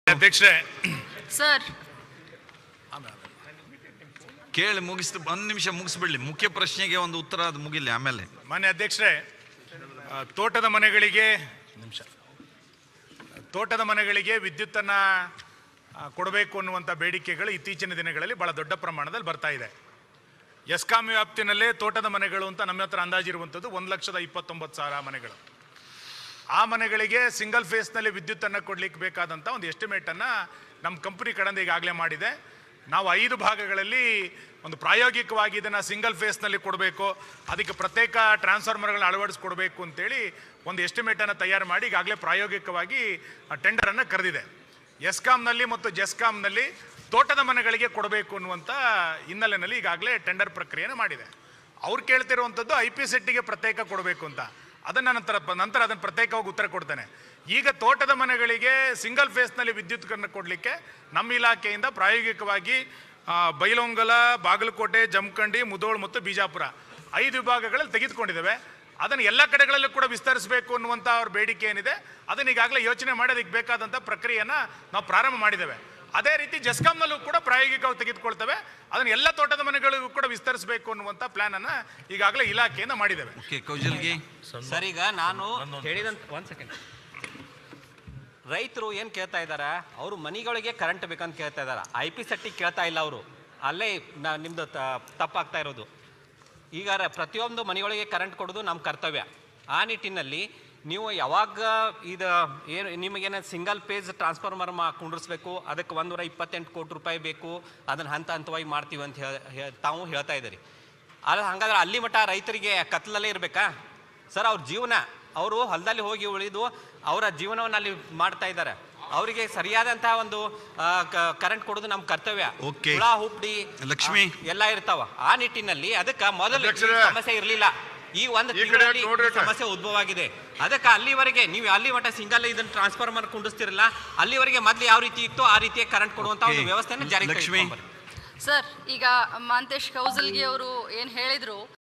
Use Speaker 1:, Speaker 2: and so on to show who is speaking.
Speaker 1: ಅಧ್ಯಕ್ಷರೇ
Speaker 2: ಸರ್
Speaker 3: ಕೇಳಿ ಮುಗಿಸ್ ಒಂದು ನಿಮಿಷ ಮುಗಿಸ್ಬಿಡ್ಲಿ ಮುಖ್ಯ ಪ್ರಶ್ನೆಗೆ ಒಂದು ಉತ್ತರ ಅದು ಮುಗಿಲಿ ಆಮೇಲೆ
Speaker 1: ಮಾನ್ಯ ಅಧ್ಯಕ್ಷರೇ ಆ, ತೋಟದ ಮನೆಗಳಿಗೆ ನಿಮಿಷ ತೋಟದ ಮನೆಗಳಿಗೆ ವಿದ್ಯುತ್ತನ್ನು ಕೊಡಬೇಕು ಅನ್ನುವಂಥ ಬೇಡಿಕೆಗಳು ಇತ್ತೀಚಿನ ದಿನಗಳಲ್ಲಿ ಬಹಳ ದೊಡ್ಡ ಪ್ರಮಾಣದಲ್ಲಿ ಬರ್ತಾ ಇದೆ ಎಸ್ಕಾಂ ವ್ಯಾಪ್ತಿನಲ್ಲೇ ತೋಟದ ಮನೆಗಳು ಅಂತ ನಮ್ಮ ಹತ್ರ ಅಂದಾಜಿರುವಂಥದ್ದು ಒಂದು ಲಕ್ಷದ ಇಪ್ಪತ್ತೊಂಬತ್ತು ಸಾವಿರ ಮನೆಗಳು ಆ ಮನೆಗಳಿಗೆ ಸಿಂಗಲ್ ಫೇಸ್ನಲ್ಲಿ ವಿದ್ಯುತ್ತನ್ನು ಕೊಡ್ಲಿಕ್ಕೆ ಬೇಕಾದಂಥ ಒಂದು ಎಸ್ಟಿಮೇಟನ್ನು ನಮ್ಮ ಕಂಪನಿ ಕಡೆಯಿಂದ ಈಗಾಗಲೇ ಮಾಡಿದೆ ನಾವು ಐದು ಭಾಗಗಳಲ್ಲಿ ಒಂದು ಪ್ರಾಯೋಗಿಕವಾಗಿ ಇದನ್ನು ಸಿಂಗಲ್ ಫೇಸ್ನಲ್ಲಿ ಕೊಡಬೇಕು ಅದಕ್ಕೆ ಪ್ರತ್ಯೇಕ ಟ್ರಾನ್ಸ್ಫಾರ್ಮರ್ಗಳನ್ನ ಅಳವಡಿಸ್ಕೊಡ್ಬೇಕು ಅಂತೇಳಿ ಒಂದು ಎಸ್ಟಿಮೇಟನ್ನು ತಯಾರು ಮಾಡಿ ಈಗಾಗಲೇ ಪ್ರಾಯೋಗಿಕವಾಗಿ ಟೆಂಡರನ್ನು ಕರೆದಿದೆ ಎಸ್ಕಾಂನಲ್ಲಿ ಮತ್ತು ಜೆಸ್ಕಾಂನಲ್ಲಿ ತೋಟದ ಮನೆಗಳಿಗೆ ಕೊಡಬೇಕು ಅನ್ನುವಂಥ ಹಿನ್ನೆಲೆಯಲ್ಲಿ ಈಗಾಗಲೇ ಟೆಂಡರ್ ಪ್ರಕ್ರಿಯೆನ ಮಾಡಿದೆ ಅವ್ರು ಕೇಳ್ತಿರುವಂಥದ್ದು ಐ ಪಿ ಸೆಟ್ಟಿಗೆ ಪ್ರತ್ಯೇಕ ಕೊಡಬೇಕು ಅಂತ ಅದನ್ನು ನಂತರ ನಂತರ ಅದನ್ನು ಪ್ರತ್ಯೇಕವಾಗಿ ಉತ್ತರ ಕೊಡ್ತೇನೆ ಈಗ ತೋಟದ ಮನೆಗಳಿಗೆ ಸಿಂಗಲ್ ಫೇಸ್ನಲ್ಲಿ ವಿದ್ಯುತ್ಕನ್ನು ಕೊಡಲಿಕ್ಕೆ ನಮ್ಮ ಇಲಾಖೆಯಿಂದ ಪ್ರಾಯೋಗಿಕವಾಗಿ ಆ, ಬೈಲೊಂಗಲ ಬಾಗಲಕೋಟೆ ಜಮಖಂಡಿ ಮುದೋಳ್ ಮತ್ತು ಬಿಜಾಪುರ ಐದು ವಿಭಾಗಗಳಲ್ಲಿ ತೆಗೆದುಕೊಂಡಿದ್ದೇವೆ ಅದನ್ನು ಎಲ್ಲ ಕಡೆಗಳಲ್ಲೂ ಕೂಡ ವಿಸ್ತರಿಸಬೇಕು ಅನ್ನುವಂಥ ಅವ್ರ ಬೇಡಿಕೆ ಏನಿದೆ ಅದನ್ನ ಈಗಾಗಲೇ ಯೋಚನೆ ಮಾಡಿ ಅದಕ್ಕೆ ಬೇಕಾದಂಥ ಪ್ರಕ್ರಿಯೆಯನ್ನು ನಾವು ಪ್ರಾರಂಭ ಮಾಡಿದ್ದೇವೆ ಅದೇ ರೀತಿ ಜಸ್ಕಾಂನಲ್ಲೂ ಕೂಡ ಪ್ರಾಯೋಗಿಕವಾಗಿ ತೆಗೆದುಕೊಳ್ತೇವೆ ಅದನ್ನು ಎಲ್ಲ ತೋಟದ ಮನೆಗಳಿಗೂ ಕೂಡ ವಿಸ್ತರಿಸಬೇಕು ಅನ್ನುವಂಥ ಪ್ಲಾನನ್ನು ಈಗಾಗಲೇ ಇಲಾಖೆಯಿಂದ ಮಾಡಿದ್ದೇವೆ
Speaker 3: ಓಕೆ ಕೌಜಲ್ಗಿ
Speaker 4: ಸರ್ ಈಗ ನಾನು ಹೇಳಿದಂತ ಒಂದ್ ಸೆಕೆಂಡ್ ರೈತರು ಏನು ಕೇಳ್ತಾ ಇದ್ದಾರೆ ಅವರು ಮನಿಗಳಿಗೆ ಕರೆಂಟ್ ಬೇಕಂತ ಕೇಳ್ತಾ ಇದ್ದಾರೆ ಐ ಪಿ ಸೆಟ್ಟಿಗೆ ಕೇಳ್ತಾ ಇಲ್ಲ ಅವರು ಅಲ್ಲೇ ನಾ ನಿಮ್ಮದು ತಪ್ಪಾಗ್ತಾ ಇರೋದು ಈಗ ರ- ಪ್ರತಿಯೊಂದು ಮನೆಗಳಿಗೆ ಕರೆಂಟ್ ಕೊಡೋದು ನಮ್ಮ ಕರ್ತವ್ಯ ಆ ನಿಟ್ಟಿನಲ್ಲಿ ನೀವು ಯಾವಾಗ ಇದು ಏನು ನಿಮಗೇನು ಸಿಂಗಲ್ ಪೇಜ್ ಟ್ರಾನ್ಸ್ಫಾರ್ಮರ್ ಮಾ ಕುಂಡ್ರಿಸ್ಬೇಕು ಅದಕ್ಕೆ ಒಂದೂರ ಇಪ್ಪತ್ತೆಂಟು ಕೋಟಿ ರೂಪಾಯಿ ಬೇಕು ಅದನ್ನು ಹಂತ ಹಂತವಾಗಿ ಮಾಡ್ತೀವಿ ಅಂತ ಹೇಳಿ ಹೇ- ತಾವು ಹೇಳ್ತಾ ಇದ್ದೀರಿ ಅಲ್ಲ ಹಾಗಾದ್ರೆ ಅಲ್ಲಿ ಮಟ್ಟ ರೈತರಿಗೆ ಕತ್ಲಲ್ಲೇ ಇರಬೇಕಾ ಸರ್ ಅವ್ರ ಜೀವನ ಅವರು ಹೊಲದಲ್ಲಿ ಹೋಗಿ ಉಳಿದು ಅವರ ಜೀವನವನ್ನು ಅಲ್ಲಿ ಮಾಡ್ತಾ ಇದ್ದಾರೆ ಅವರಿಗೆ ಸರಿಯಾದಂತಹ ಒಂದು ಕರೆಂಟ್ ಕೊಡೋದು ನಮ್ಮ ಕರ್ತವ್ಯ
Speaker 3: Okay.
Speaker 4: ಹುಳ ಹುಪ್ಡಿ
Speaker 3: ಲಕ್ಷ್ಮಿ.
Speaker 4: ಆ, ಎಲ್ಲ ಇರ್ತಾವ ಆ ನಿಟ್ಟಿನಲ್ಲಿ ಅದಕ್ಕೆ ಮೊದಲು ಈ
Speaker 5: ಅಧ್ಯಕ್ಷರೇ.
Speaker 4: ಸಮಸ್ಯೆ ಇರಲಿಲ್ಲ ಈ ಒಂದು
Speaker 5: ಈ ಕಡೆ
Speaker 4: ತಿಂಗಳಲ್ಲಿ
Speaker 5: ನೋಡ್ರಿ
Speaker 4: ಈ ಸಮಸ್ಯೆ ಉದ್ಭವ ಆಗಿದೆ ಅದಕ್ಕೆ ಅಲ್ಲಿವರೆಗೆ ನೀವು ಅಲ್ಲಿ ಮಟ್ಟ ಸಿಂಗಲ್ ಇದನ್ನ ಟ್ರಾನ್ಸ್ಫಾರ್ಮರ್ ಕುಂಡಿಸ್ತಿರಲ್ಲ ಅಲ್ಲಿವರೆಗೆ ಮೊದ್ಲು ಯಾವ ರೀತಿ ಇತ್ತು ಆ ರೀತಿಯ ಕರೆಂಟ್ ಕೊಡುವಂತ ಒಂದು
Speaker 3: Okay.
Speaker 4: ವ್ಯವಸ್ಥೆಯನ್ನು ಜಾರಿಗೆ
Speaker 3: ಲಕ್ಷ್ಮಿ.
Speaker 4: ತೆಗೆದುಕೊಂಡ್ಬರ್ರಿ.
Speaker 2: ಸರ್ ಈಗ ಮಾಂತೇಶ್ ಕೌಸಲ್ಗಿ ಅವರು ಏನು ಹೇಳಿದ್ರು